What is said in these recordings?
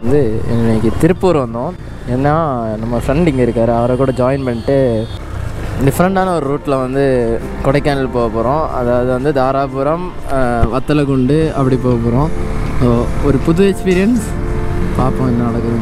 வந்து இன்னைக்கு திருப்பூர் வந்தோம் ஏன்னா நம்ம ஃப்ரெண்ட் இங்கே இருக்கார் அவரை கூட ஜாயின் பண்ணிட்டு டிஃப்ரெண்ட்டான ஒரு ரூட்டில் வந்து கொடைக்கானல் போக போகிறோம் அதாவது வந்து தாராபுரம் அஹ், வத்தலகுண்டு அப்படி போக போகிறோம் ஸோ ஒரு புது எக்ஸ்பீரியன்ஸ் பார்ப்போம் என்ன நடக்குது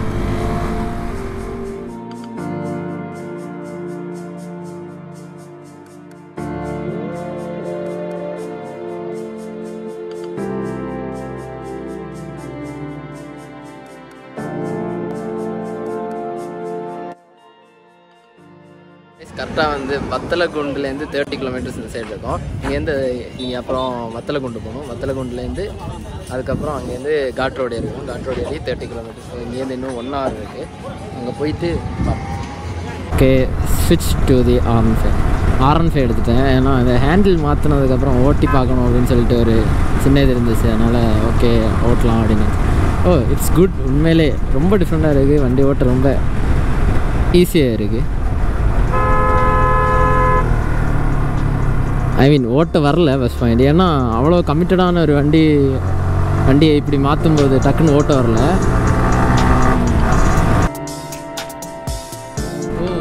கரெக்டாக வந்து வத்தலகுண்டுலேருந்து தேர்ட்டி கிலோமீட்டர்ஸ் இந்த சைடு இருக்கோம் இங்கேருந்து நீங்கள் அப்புறம் வத்தலகுண்டு போகணும் வத்தலகுண்டுலேருந்து அதுக்கப்புறம் அங்கேருந்து காட் ரோடு இருக்கும் காட் ரோடு ஏறி தேர்ட்டி கிலோமீட்டர்ஸ் இங்கேருந்து இன்னும் ஒன் ஹவர் இருக்குது அங்கே போயிட்டு ஓகே ஸ்விட்ச் to the R N five R N five எடுத்துட்டேன் ஏன்னா இந்த ஹேண்டில் மாற்றினதுக்கப்புறம் ஓட்டி பார்க்கணும் அப்படின்னு சொல்லிட்டு ஒரு சின்ன இது இருந்துச்சு அதனால் ஓகே ஓட்டலாம் அப்படின்னு ஓ இட்ஸ் குட் உண்மையிலே ரொம்ப டிஃப்ரெண்ட்டாக இருக்குது வண்டி ஓட்ட ரொம்ப ஈஸியாக இருக்குது ஐ மீன் ஓட்ட வரல பஸ் பாயிண்ட் ஏன்னா அவ்வளோ கமிட்டடான ஒரு வண்டி வண்டியை இப்படி மாற்றும்போது டக்குன்னு ஓட்ட வரல oh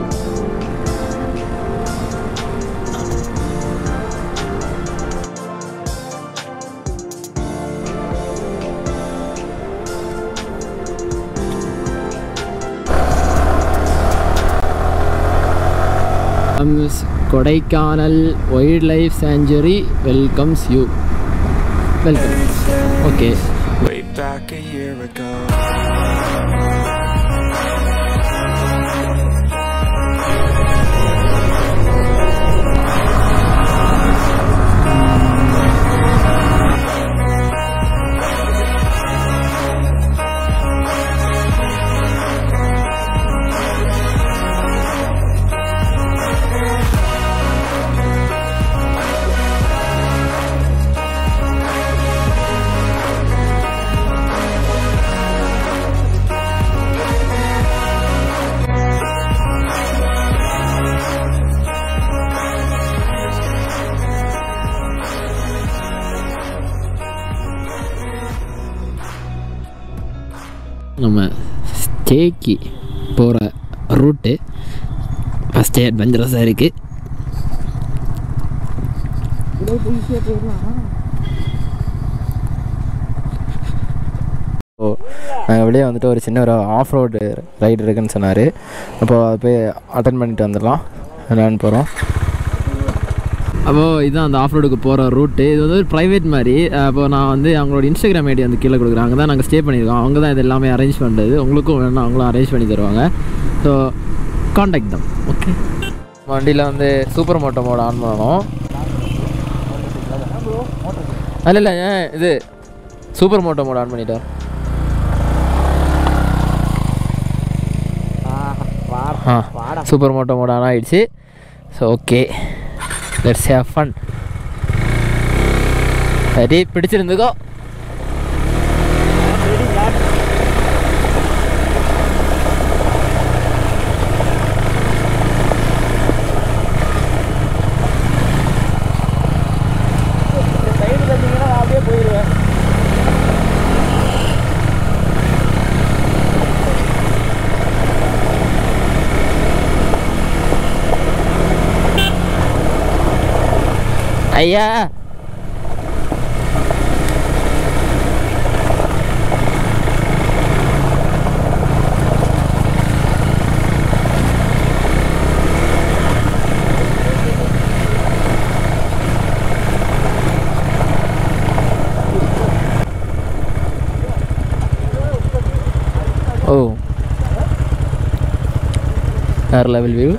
comes Kodaikanal wildlife sanctuary welcomes you welcome okay way back a year ago. நம்ம ஸ்டேக்கு போகிற ரூட்டு ஃபஸ்ட்டே அட்வென்ச்சரஸாக இருக்குது ஸோ நாங்கள் வெளியே வந்துட்டு ஒரு சின்ன ஒரு ஆஃப் ரோடு ரைடு இருக்குன்னு சொன்னார் அப்போ அதை போய் அட்டன் பண்ணிட்டு வந்துடலாம் விளையாண்டு போகிறோம் அப்போது இதுதான் அந்த ஆஃப் ரோடுக்கு போகிற ரூட்டு இது வந்து ஒரு ப்ரைவேட் மாதிரி அப்போ நான் வந்து அவங்களோட இன்ஸ்டாகிராம் ஐடி வந்து கீழே கொடுக்குறேன் அங்கே தான் நாங்கள் ஸ்டே பண்ணியிருக்கோம் அவங்க தான் இது எல்லாமே அரேஞ்ச் பண்ணுறது உங்களுக்கும் வேணும் அவங்களும் அரேஞ்ச் பண்ணி தருவாங்க ஸோ காண்டாக்ட் தான் ஓகே வண்டியில் வந்து சூப்பர் மோட்டோ மோட் ஆன் பண்ணணும் இல்லை இல்லை ஏன் இது சூப்பர் மோட்டோ மோட் ஆன் பண்ணிட்டோம் ஆ சூப்பர் மோட்டோ மோட் ஆன் ஆகிடுச்சு so okay let's have fun சரி பிடிச்சிருந்துக்கோ ஐயா ஓ வேறு லெவல் வியூ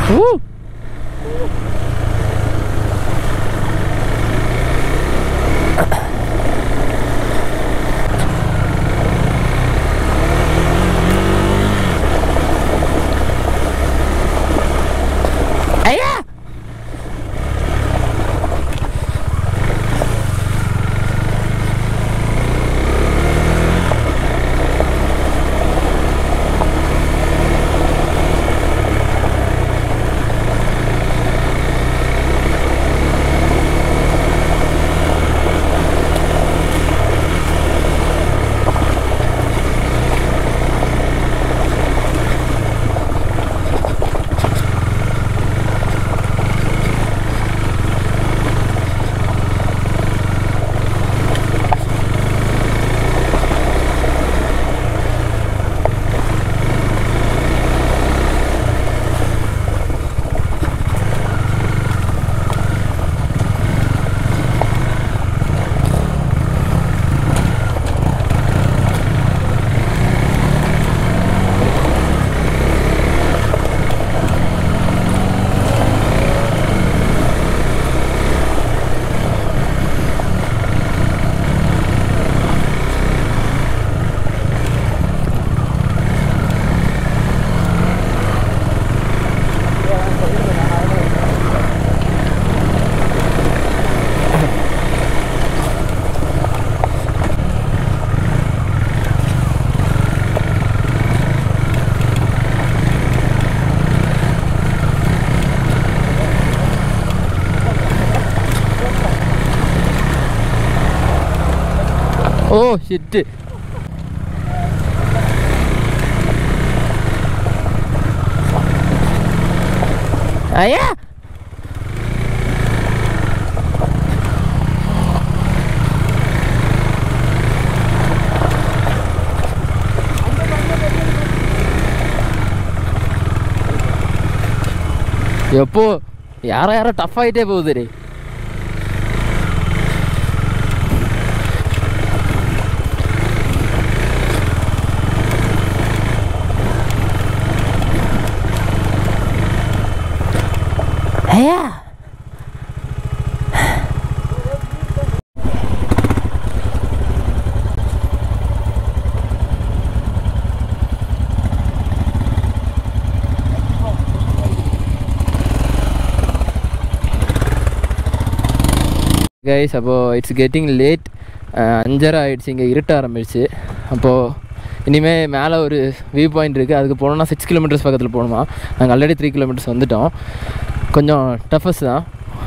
Woo! ஐயா ஓ ஷிட்டு ஐயா எப்போ யாரோ யாரோ டஃப் ஆகிட்டே போகுது ரே ஐயா கைஸ் அப்போது இட்ஸ் கெட்டிங் லேட் அஞ்சரை ஆயிடுச்சு இங்கே இருட்ட ஆரம்பிடுச்சு அப்போது இனிமேல் மேலே ஒரு வியூ பாயிண்ட் இருக்குது அதுக்கு போனோம்னா சிக்ஸ் கிலோமீட்டர்ஸ் பக்கத்தில் போகணுமா நாங்கள் ஆல்ரெடி த்ரீ கிலோமீட்டர்ஸ் வந்துட்டோம் கொஞ்சம் டஃபஸ்ட் தான்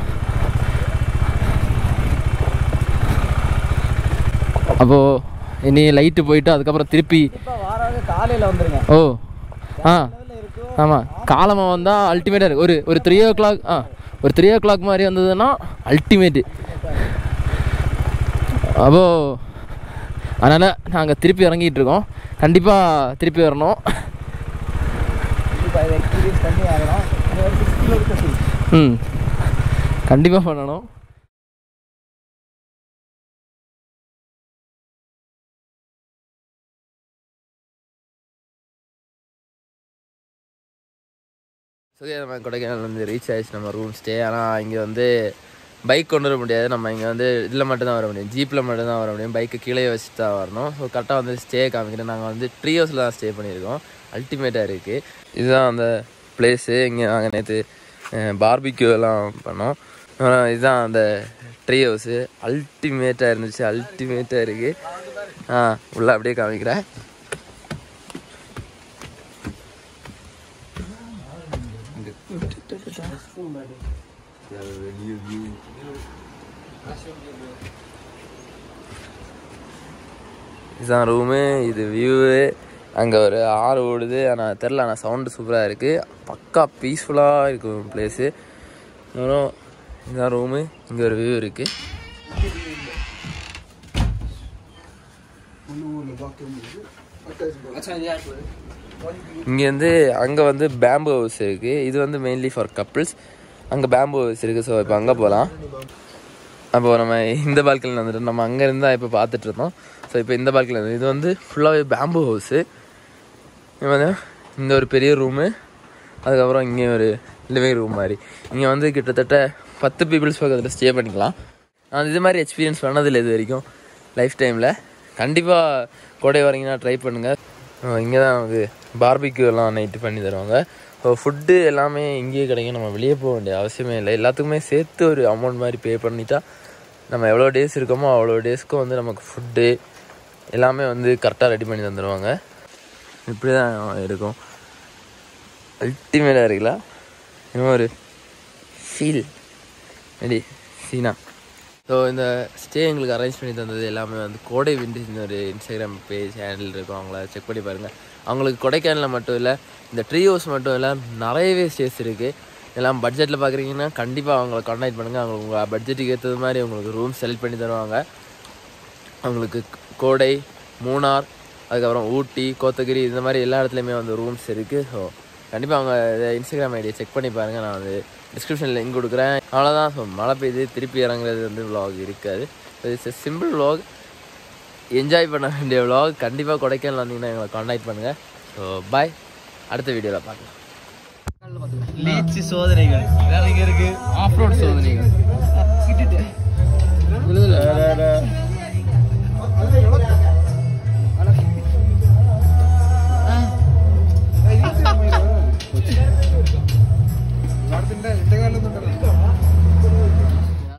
அப்போது இனி லைட்டு போயிட்டு அதுக்கப்புறம் திருப்பி இப்போ வாராக காலையில் வந்துருங்க ஓ ஆ ஆமாம் காலமாக வந்தால் அல்டிமேட்டாக இருக்குது ஒரு ஒரு த்ரீ ஓ கிளாக் ஆ ஒரு த்ரீ ஓ கிளாக் மாதிரி வந்ததுன்னா அல்டிமேட்டு அப்போ அதனால் நாங்கள் திருப்பி இறங்கிட்டு இருக்கோம் கண்டிப்பாக திருப்பி வரணும் இப்போ இதை எக்ஸ்பீரியன்ஸ் பண்ணி ஆகணும் இது ஒரு சிக்ஸ் கிலோமீட்டர்ஸ் ம் கண்டிப்பாக பண்ணணும் ஸோ நம்ம கொடைக்கானல் வந்து ரீச் ஆயிடுச்சு நம்ம ரூம் ஸ்டே ஆனால் இங்கே வந்து பைக் கொண்டு வர முடியாது நம்ம இங்கே வந்து இதில் மட்டும்தான் வர முடியும் ஜீப்பில் மட்டும்தான் வர முடியும் பைக்கு கீழே வச்சுட்டு தான் வரணும் ஸோ கரெக்டாக வந்து ஸ்டே காமிக்கிறேன் நாங்கள் வந்து ட்ரீ ஹவுஸில் தான் ஸ்டே பண்ணியிருக்கோம் அல்டிமேட்டாக இருக்குது இதுதான் அந்த பிளேஸு இங்கே நாங்கள் நேற்று பார்பிக்யூ எல்லாம் பண்ணோம் அப்புறம் இதுதான் அந்த ட்ரீ ஹவுஸு அல்டிமேட்டாக இருந்துச்சு அல்டிமேட்டாக இருக்குது ஆ உள்ள அப்படியே காமிக்கிறேன் இதுதான் ரூமு இது வியூவு அங்கே ஒரு ஆறு ஓடுது ஆனால் தெரில ஆனால் சவுண்டு சூப்பராக இருக்குது பக்கா பீஸ்ஃபுல்லாக இருக்கும் பிளேஸு அப்புறம் இதுதான் ரூமு இங்கே ஒரு வியூ இருக்குது இங்கேருந்து அங்கே வந்து பேம்பு ஹவுஸ் இருக்குது இது வந்து மெயின்லி ஃபார் கப்புள்ஸ் அங்கே பேம்பு ஹவுஸ் இருக்குது ஸோ இப்போ அங்கே போகலாம் அப்போ நம்ம இந்த பால்கனியில் வந்துட்டு நம்ம அங்கேருந்து தான் இப்போ பார்த்துட்டு இருந்தோம் ஸோ இப்போ இந்த பால்கனியில் இது வந்து ஃபுல்லாகவே பேம்பு ஹவுஸு வந்து இந்த ஒரு பெரிய ரூமு அதுக்கப்புறம் இங்கே ஒரு லிவிங் ரூம் மாதிரி இங்கே வந்து கிட்டத்தட்ட பத்து பீப்புள்ஸ் பக்கத்தில் ஸ்டே பண்ணிக்கலாம் நான் இது மாதிரி எக்ஸ்பீரியன்ஸ் பண்ணதில்லை இது வரைக்கும் லைஃப் டைமில் கண்டிப்பாக கோடை வரீங்கன்னா ட்ரை பண்ணுங்கள் இங்கே தான் வந்து பார்பிக்யூ எல்லாம் நைட்டு பண்ணி தருவாங்க ஃபுட்டு எல்லாமே இங்கேயே கிடைக்கும் நம்ம வெளியே போக வேண்டிய அவசியமே இல்லை எல்லாத்துக்குமே சேர்த்து ஒரு அமௌண்ட் மாதிரி பே பண்ணிட்டா நம்ம எவ்வளோ டேஸ் இருக்கோமோ அவ்வளோ டேஸ்க்கும் வந்து நமக்கு ஃபுட்டு எல்லாமே வந்து கரெக்டாக ரெடி பண்ணி தந்துடுவாங்க இப்படி தான் இருக்கும் அல்டிமேட்டாக இருக்குல்ல இன்னும் ஒரு ஃபீல் ரெடி சீனா ஸோ இந்த ஸ்டே எங்களுக்கு அரேஞ்ச் பண்ணி தந்தது எல்லாமே வந்து கோடை விண்டேஜ்னு ஒரு இன்ஸ்டாகிராம் பேஜ் ஹேண்டில் இருக்கும் அவங்கள செக் பண்ணி பாருங்கள் அவங்களுக்கு கொடைக்கானலில் மட்டும் இல்லை இந்த ட்ரீ ஹவுஸ் மட்டும் இல்லை நிறையவே ஸ்டேஸ் இருக்குது எல்லாம் பட்ஜெட்டில் பார்க்குறீங்கன்னா கண்டிப்பாக அவங்கள கான்டாக்ட் பண்ணுங்கள் அவங்க உங்கள் பட்ஜெட்டுக்கு ஏற்றது மாதிரி உங்களுக்கு ரூம் செலக்ட் பண்ணி தருவாங்க அவங்களுக்கு கோடை மூணார் அதுக்கப்புறம் ஊட்டி கோத்தகிரி இந்த மாதிரி எல்லா இடத்துலையுமே வந்து ரூம்ஸ் இருக்குது ஸோ கண்டிப்பாக அவங்க இதை இன்ஸ்டாகிராம் ஐடியை செக் பண்ணி பாருங்கள் நான் வந்து டிஸ்கிரிப்ஷனில் லிங்க் கொடுக்குறேன் அவ்வளோதான் ஸோ மழை பெய்யுது திருப்பி இறங்குறது வந்து vlog இருக்காது இட்ஸ் சிம்பிள் vlog என்ஜாய் பண்ண வேண்டிய vlog கண்டிப்பாக கொடைக்கானல் வந்தீங்கன்னா எங்களை காண்டாக்ட் பண்ணுங்கள் ஸோ பாய் அடுத்த வீடியோவில் பார்க்கலாம் லீச் சோதனைகள் வேற இங்க இருக்கு ஆஃப் ரோட் சோதனைகள் இந்த காலம்